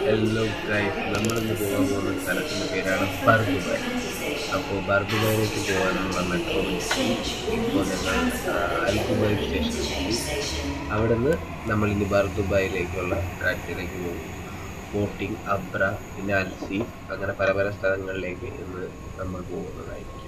hello guys നമ്മളിന്ന് പോകാൻ പോകുന്ന സ്ഥലത്തിൻ്റെ പേരാണ് ബർദുബായ് അപ്പോൾ ബർദുബായിലേക്ക് പോകാനുള്ള മെട്രോ ഇപ്പോൾ ഞങ്ങൾ അൽദുബായ് സ്റ്റേഷനിലെത്തി അവിടെ നിന്ന് നമ്മളിനി ബർദുബായിലേക്കുള്ള ട്രാക്കിലേക്ക് പോകും ബോട്ടിംഗ് അബ്ര പിന്നെ അൽസി അങ്ങനെ പല പല സ്ഥലങ്ങളിലേക്ക് ഇന്ന് നമ്മൾ പോകുന്നതായിരിക്കും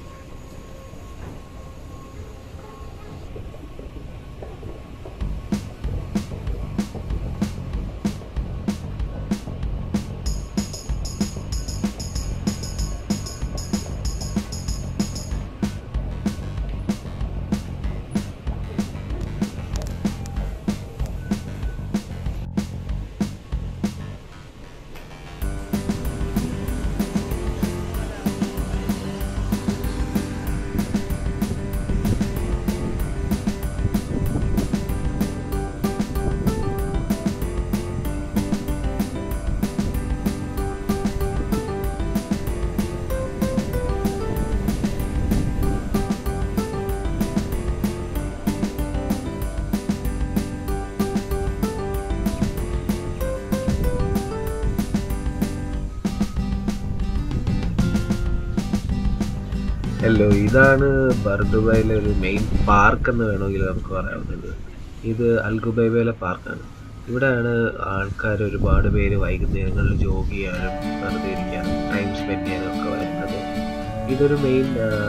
ഹലോ ഇതാണ് ബർദുബായിലെ ഒരു മെയിൻ പാർക്ക് എന്ന് വേണമെങ്കിൽ നമുക്ക് പറയാവുന്നത് ഇത് അൽഗുബൈബയിലെ പാർക്കാണ് ഇവിടെയാണ് ആൾക്കാർ ഒരുപാട് പേര് വൈകുന്നേരങ്ങളിൽ ജോഗ് ചെയ്യാനും വെറുതെ ഇരിക്കാനും ടൈം സ്പെൻഡ് ചെയ്യാനും ഒക്കെ വരുന്നത് ഇതൊരു മെയിൻ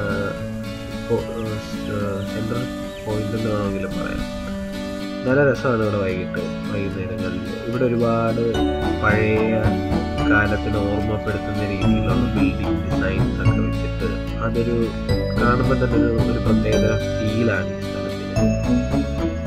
സെൻട്രൽ പോയിന്റ് എന്ന് വേണമെങ്കിലും പറയാം നല്ല രസമാണ് ഇവിടെ വൈകിട്ട് വൈകുന്നേരങ്ങളിൽ ഇവിടെ ഒരുപാട് പഴയ കാലത്തിന് ഓർമ്മപ്പെടുത്തുന്ന രീതിയിലുള്ള ബിൽഡിംഗ് ഡിസൈൻസ് ഒക്കെ വെച്ചിട്ട് അതൊരു കാണുമ്പോൾ തന്നെ ഒരു ഒരു പ്രത്യേക ഫീലാണ് ഈ സ്ഥലത്തിന്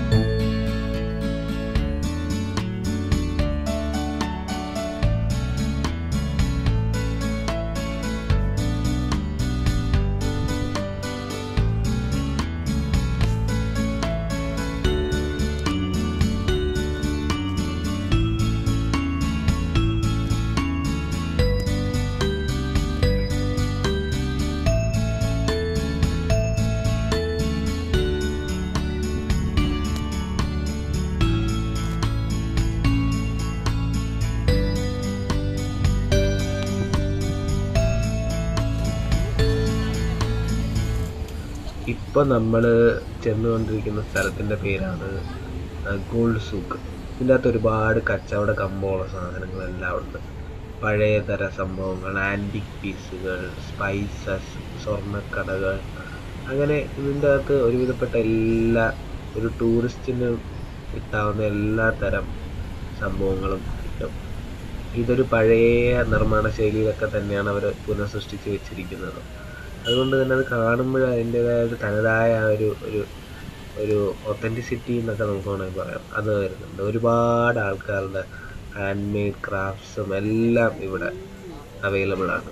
ഇപ്പം നമ്മൾ ചെന്നുകൊണ്ടിരിക്കുന്ന സ്ഥലത്തിൻ്റെ പേരാണ് ഗോൾഡ് സൂക്ക് ഇതിൻ്റെ അകത്ത് ഒരുപാട് കച്ചവട കമ്പോള സാധനങ്ങളെല്ലാം ഉണ്ട് പഴയതര സംഭവങ്ങൾ ആൻറ്റിക് പീസുകൾ സ്പൈസസ് സ്വർണ്ണക്കടകൾ അങ്ങനെ ഇതിൻ്റെ അകത്ത് ഒരുവിധപ്പെട്ട എല്ലാ ഒരു ടൂറിസ്റ്റിന് കിട്ടാവുന്ന എല്ലാ തരം സംഭവങ്ങളും കിട്ടും ഇതൊരു പഴയ നിർമ്മാണ ശൈലിയിലൊക്കെ തന്നെയാണ് അവർ പുനഃസൃഷ്ടിച്ച് വെച്ചിരിക്കുന്നത് അതുകൊണ്ട് തന്നെ അത് കാണുമ്പോൾ അതിൻ്റെതായ ഒരു തനതായ ഒരു ഒരു ഒരു ഒത്തൻറ്റിസിറ്റി എന്നൊക്കെ നമുക്ക് വേണമെങ്കിൽ പറയാം അത് വരുന്നുണ്ട് ഒരുപാട് ആൾക്കാരുടെ ഹാൻഡ് മെയ്ഡ് ക്രാഫ്റ്റ്സും എല്ലാം ഇവിടെ അവൈലബിൾ ആണ്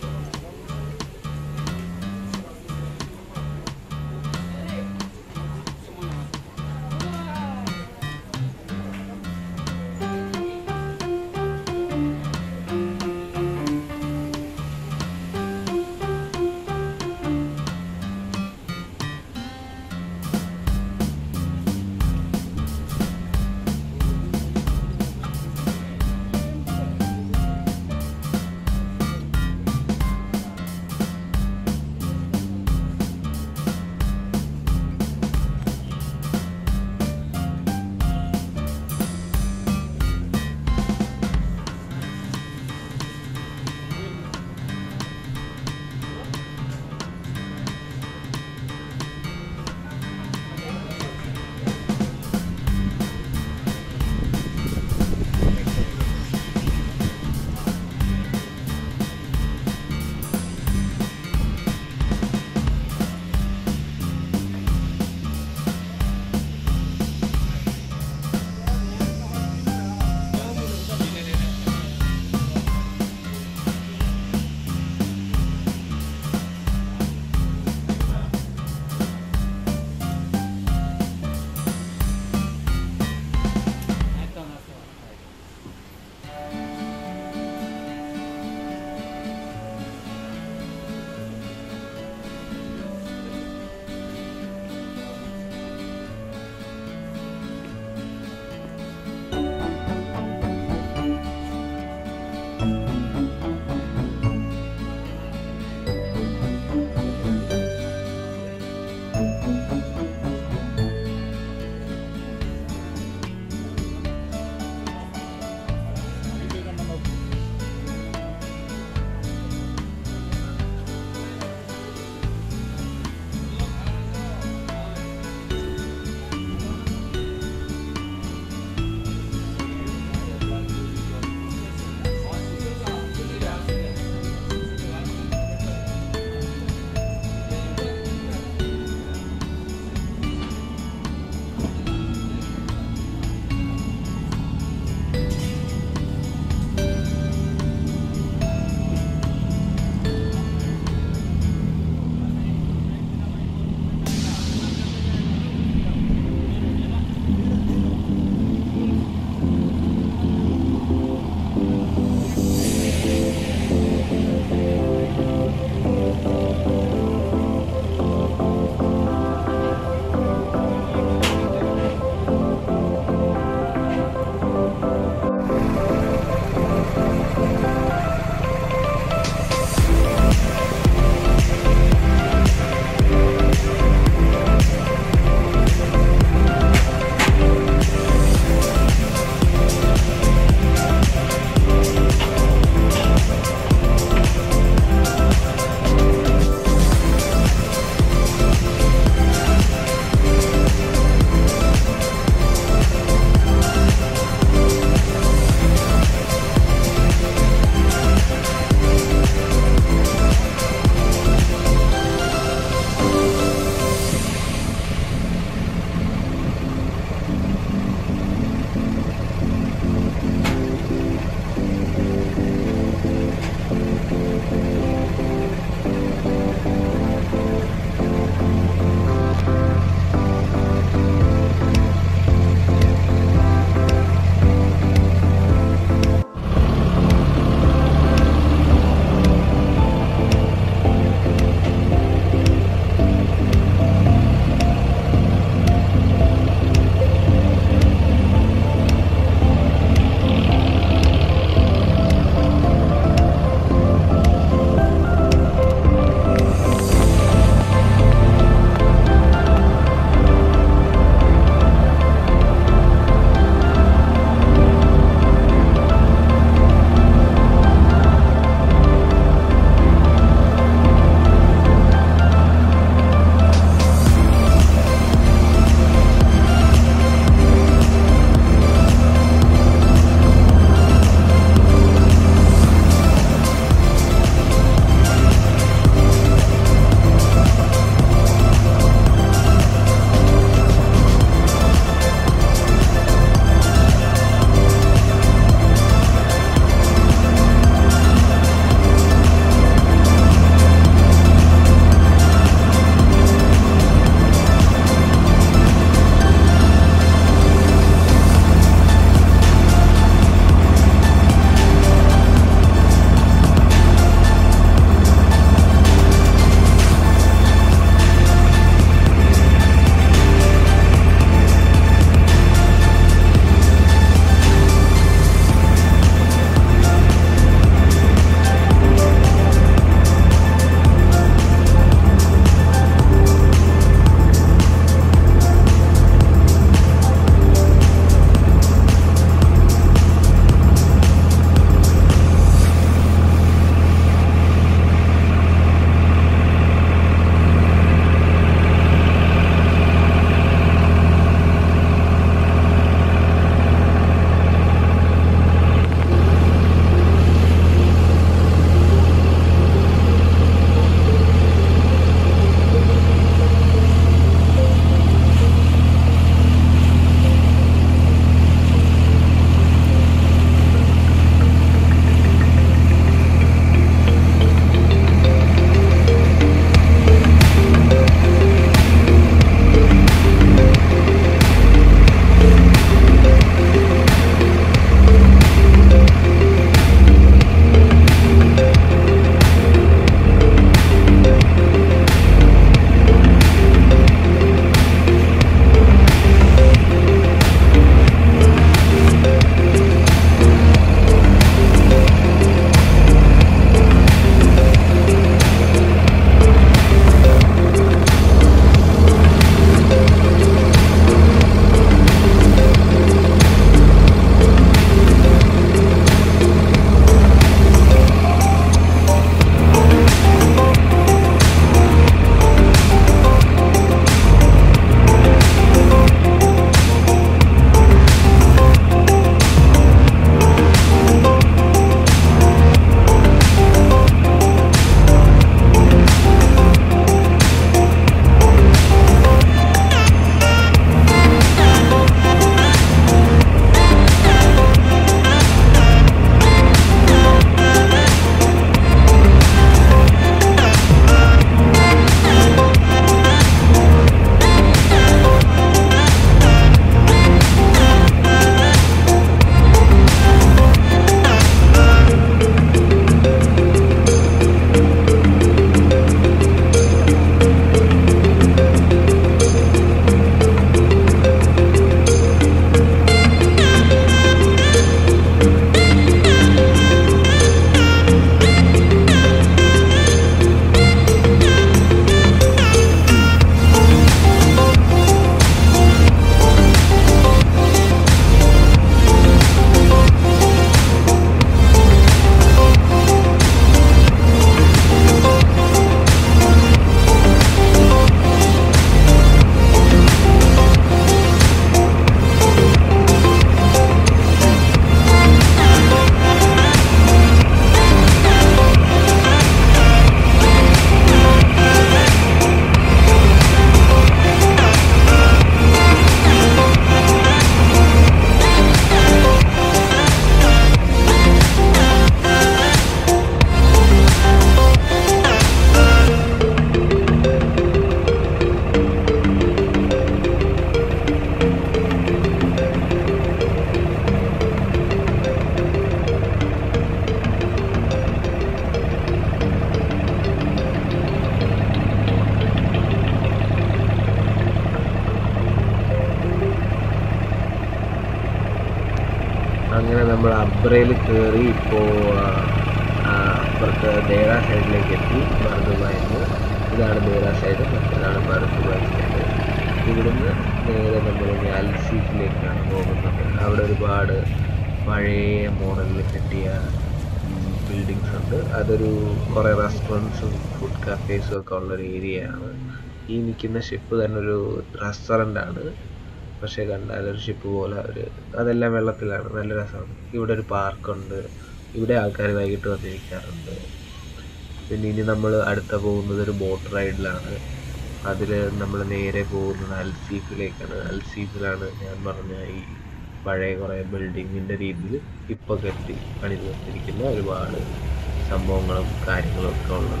നമ്മൾ അബ്രയിൽ കയറി ഇപ്പോൾ അപ്പുറത്ത് ദേറ സൈഡിലേക്ക് എത്തി ബർദുബായിൽ നിന്ന് ഇതാണ് ദേറ സൈഡ് മറ്റേതാണ് ബർദുബായ് സൈഡ് ഇവിടുന്ന് നേരെ നമ്മൾ ഇനി അൽസീഫിലേക്കാണ് പോകുന്നത് അവിടെ ഒരുപാട് പഴയ മോഡലിൽ കെട്ടിയ ബിൽഡിങ്സ് ഉണ്ട് അതൊരു കുറേ റെസ്റ്റോറൻറ്റ്സും ഫുഡ് കഫേസും ഒക്കെ ഉള്ളൊരു ഏരിയയാണ് ഈ നിൽക്കുന്ന ഷിപ്പ് തന്നെ ഒരു റെസ്റ്റോറൻ്റ് ആണ് പക്ഷേ കണ്ടാൽ ഒരു ഷിപ്പ് പോലെ ഒരു അതെല്ലാം വെള്ളത്തിലാണ് നല്ല രസമാണ് ഇവിടെ ഒരു പാർക്കുണ്ട് ഇവിടെ ആൾക്കാർ വൈകിട്ട് വന്നിരിക്കാറുണ്ട് പിന്നെ ഇനി നമ്മൾ അടുത്ത പോകുന്നത് ഒരു ബോട്ട് റൈഡിലാണ് അതിൽ നമ്മൾ നേരെ പോകുന്നത് അൽസീഫിലേക്കാണ് അൽസീഫിലാണ് ഞാൻ പറഞ്ഞ ഈ പഴയ കുറേ ബിൽഡിങ്ങിൻ്റെ രീതിയിൽ ഇപ്പോൾ കെട്ടി പണി തീർത്തിരിക്കുന്ന ഒരുപാട് സംഭവങ്ങളും കാര്യങ്ങളും ഒക്കെ ഉള്ളത്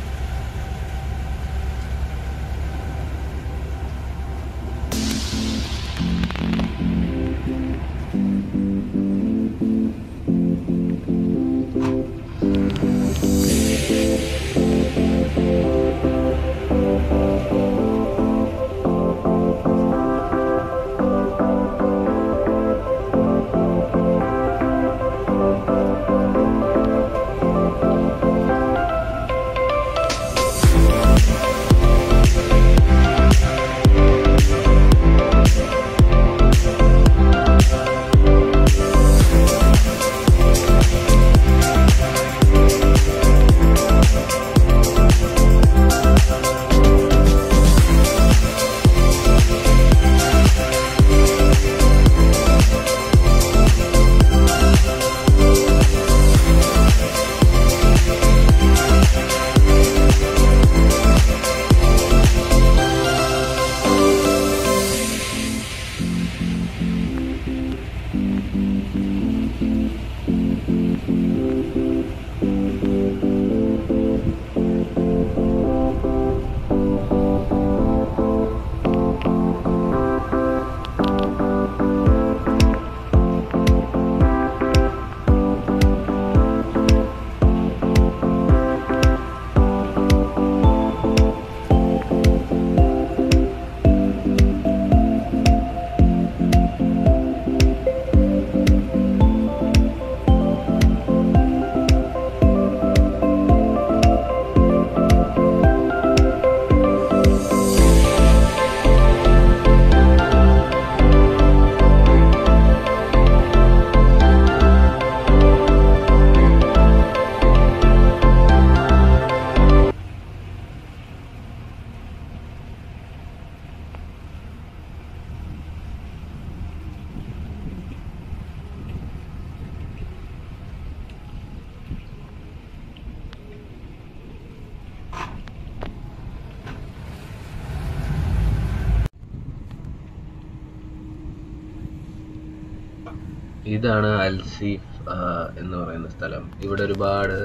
ഇതാണ് അൽസീഫ് എന്ന് പറയുന്ന സ്ഥലം ഇവിടെ ഒരുപാട്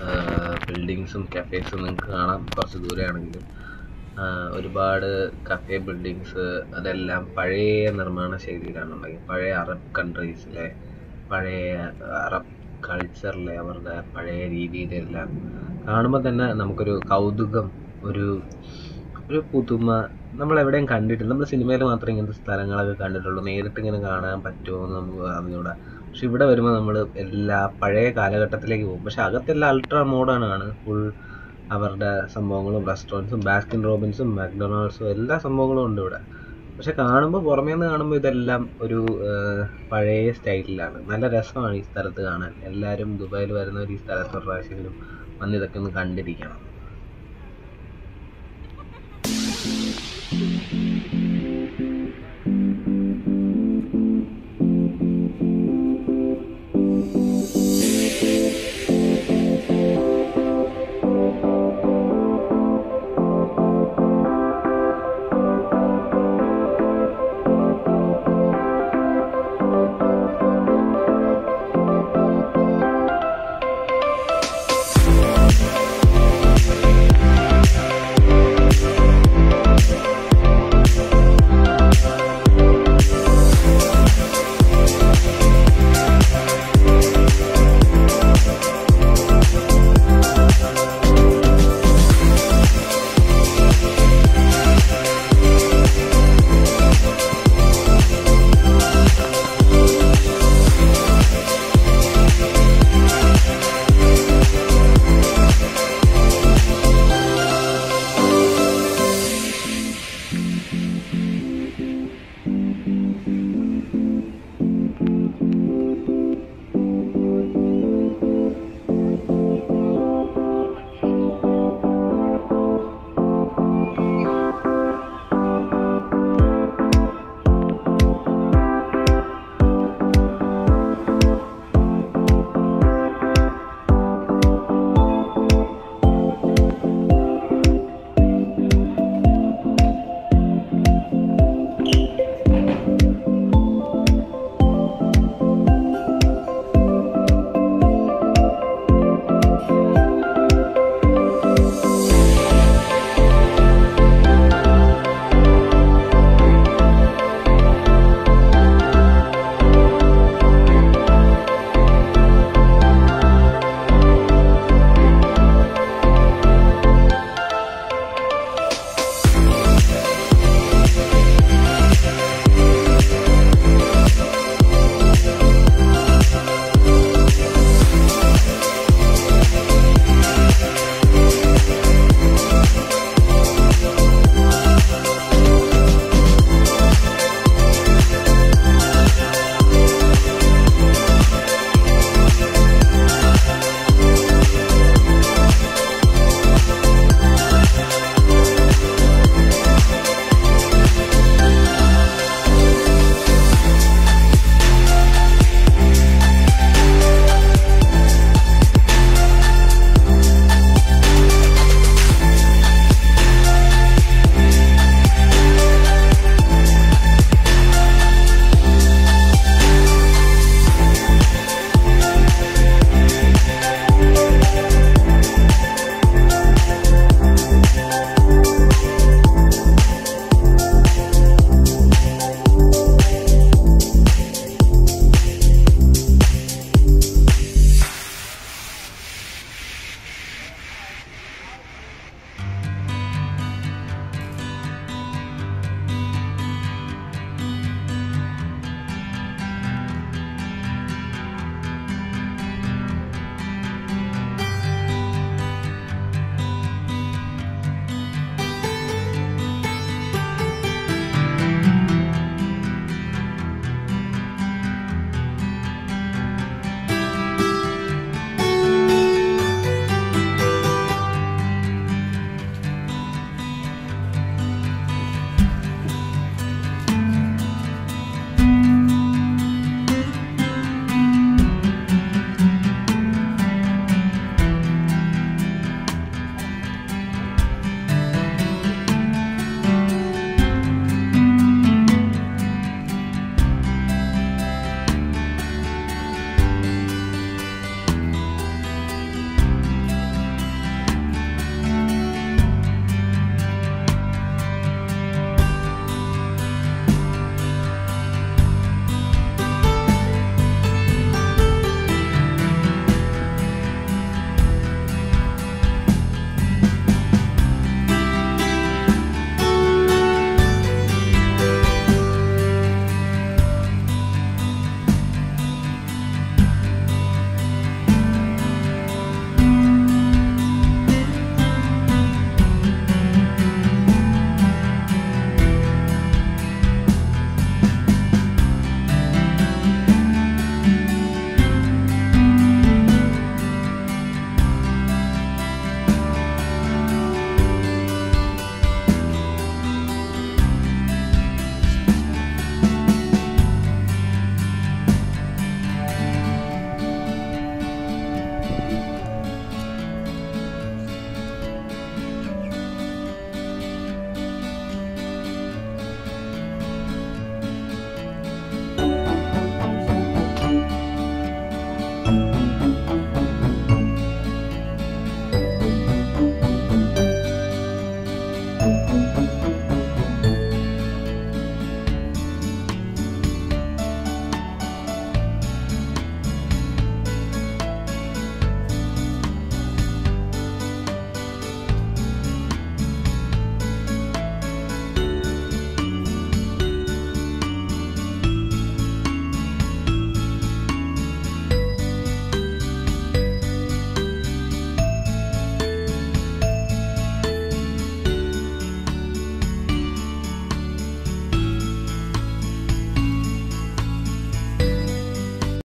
ബിൽഡിങ്സും കഫേസും നിങ്ങൾക്ക് കാണാം കുറച്ച് ദൂരെയാണെങ്കിലും ഒരുപാട് കഫേ ബിൽഡിങ്സ് അതെല്ലാം പഴയ നിർമ്മാണ ശൈലിയിലാണ് ഉണ്ടാക്കിയത് പഴയ അറബ് കൺട്രീസിലെ പഴയ അറബ് കൾച്ചറിലെ അവരുടെ പഴയ രീതിയിലെല്ലാം കാണുമ്പോൾ തന്നെ നമുക്കൊരു കൗതുകം ഒരു ഒരു പുതുമ നമ്മൾ എവിടെയും കണ്ടിട്ടില്ല നമ്മൾ സിനിമയിൽ മാത്രമേ ഇങ്ങനത്തെ സ്ഥലങ്ങളൊക്കെ കണ്ടിട്ടുള്ളൂ നേരിട്ട് ഇങ്ങനെ കാണാൻ പറ്റുമോ എന്ന് നമുക്ക് അറിഞ്ഞൂടാ പക്ഷെ ഇവിടെ വരുമ്പോൾ നമ്മൾ എല്ലാ പഴയ കാലഘട്ടത്തിലേക്ക് പോകും പക്ഷെ അകത്തെല്ലാം അൾട്രാ മോഡേൺ ആണ് ഫുൾ അവരുടെ സംഭവങ്ങളും റെസ്റ്റോറൻറ്റ്സും ബാസ്കിൻ റോബിൻസും മാക്ഡൊണാൾഡ്സും എല്ലാ സംഭവങ്ങളും ഉണ്ട് ഇവിടെ പക്ഷെ കാണുമ്പോൾ പുറമേ നിന്ന് കാണുമ്പോൾ ഇതെല്ലാം ഒരു പഴയ സ്റ്റൈലിലാണ് നല്ല രസമാണ് ഈ സ്ഥലത്ത് കാണാൻ എല്ലാവരും ദുബായിൽ വരുന്നവർ ഈ സ്ഥലത്ത് ഒരു പ്രാവശ്യമെങ്കിലും വന്ന് ഇതൊക്കെ ഒന്ന് കണ്ടിരിക്കണം